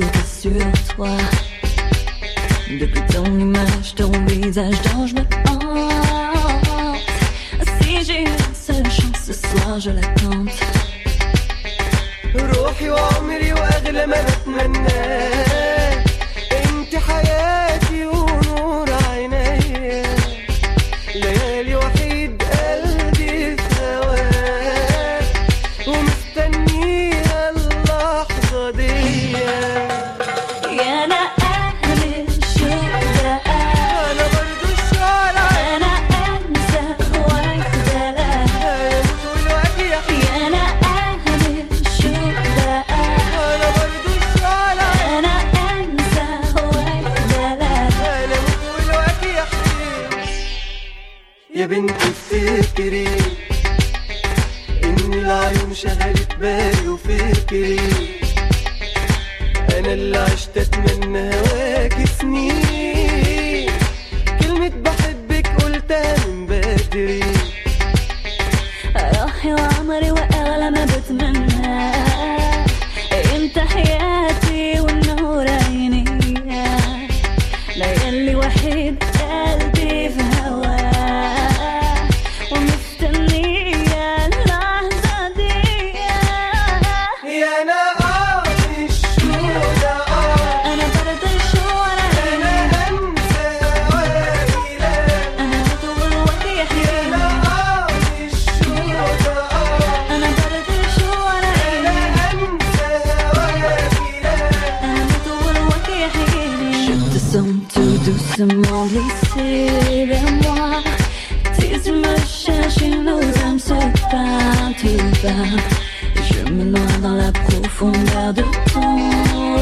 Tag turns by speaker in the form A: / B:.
A: douter sur toi. Depuis ton image, ton visage dont je me hante. Si j'ai une seule chance ce soir, je la tente.
B: روحي وعمري واغلى ما بتمناه انت حياتي ونور عينيا ليالي وحيد قلبي في هواك ومستنيه اللحظه دي
A: يا أنا أهل الشوق
B: انا برضو الشارع
A: أنا أنسى وأقدر
B: انا والوقت
A: يا أنا أهل الشوق
B: انا برضو الشارع
A: أنا أنسى وأقدر
B: انا والوقت يا بنتي افتكري ان العيون شغلت بالي وفكري انا اللي عشت اتمنى هواك سنين كلمة بحبك قلتها من بدري
A: روحي وعمري وأغلى ما بتمنى انت حياتي والنور عيني ليالي وحيد قلبي في هواه ومستنية اللحظة دي
B: يا انا اه الشوق اه
A: أنا برد الشوق
B: انا انسى ويلا
A: أنا بطول وقت
B: يا
A: يحيي
B: انا اه الشوق اه
A: أنا برد الشوق
B: انا انسى ويلا
A: أنا بطول وقت يحييني Je te sens tout doucement glisser vers moi Tes yeux me cherchent et nos âmes se parlent Tu vas Je me noie dans la profondeur de ton